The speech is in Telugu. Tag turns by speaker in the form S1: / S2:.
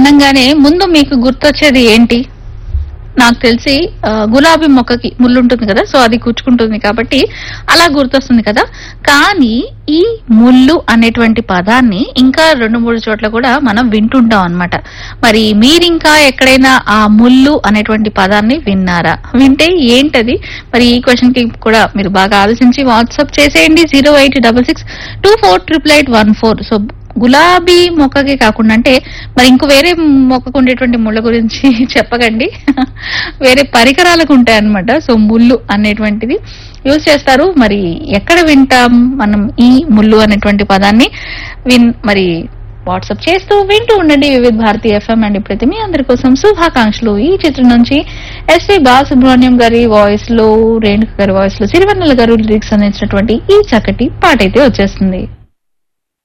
S1: అనగానే ముందు మీకు గుర్తొచ్చేది ఏంటి నాకు తెలిసి ఆ, గులాబీ మొక్కకి ముళ్ళు ఉంటుంది కదా సో అది కూర్చుకుంటుంది కాబట్టి అలా గుర్తొస్తుంది కదా కానీ ఈ ముళ్ళు అనేటువంటి పదాన్ని ఇంకా రెండు మూడు చోట్ల కూడా మనం వింటుంటాం అన్నమాట మరి మీరు ఇంకా ఎక్కడైనా ఆ ముళ్ళు అనేటువంటి పదాన్ని విన్నారా వింటే ఏంటది మరి ఈ క్వశ్చన్ కి కూడా మీరు బాగా ఆలోచించి వాట్సాప్ చేసేయండి zero eight double six two four triple eight one four so గులాబీ మొక్కకి కాకుండా అంటే మరి ఇంకో వేరే మొక్కకు ఉండేటువంటి ముళ్ళ గురించి చెప్పకండి వేరే పరికరాలకు ఉంటాయి అన్నమాట సో ముళ్ళు అనేటువంటిది యూజ్ చేస్తారు మరి ఎక్కడ వింటాం మనం ఈ ముళ్ళు అనేటువంటి పదాన్ని విన్ మరి వాట్సాప్ చేస్తూ వింటూ ఉండండి వివిధ భారతి ఎఫ్ఎం అండ్ ఇప్పుడైతే మీ అందరి కోసం శుభాకాంక్షలు ఈ చిత్రం నుంచి ఎస్వి బాలసుబ్రహ్మణ్యం గారి వాయిస్ లో రేణుక గారి వాయిస్ లో సిరివన్నెల గారు లిరిక్స్ అందించినటువంటి ఈ చక్కటి పాట అయితే వచ్చేస్తుంది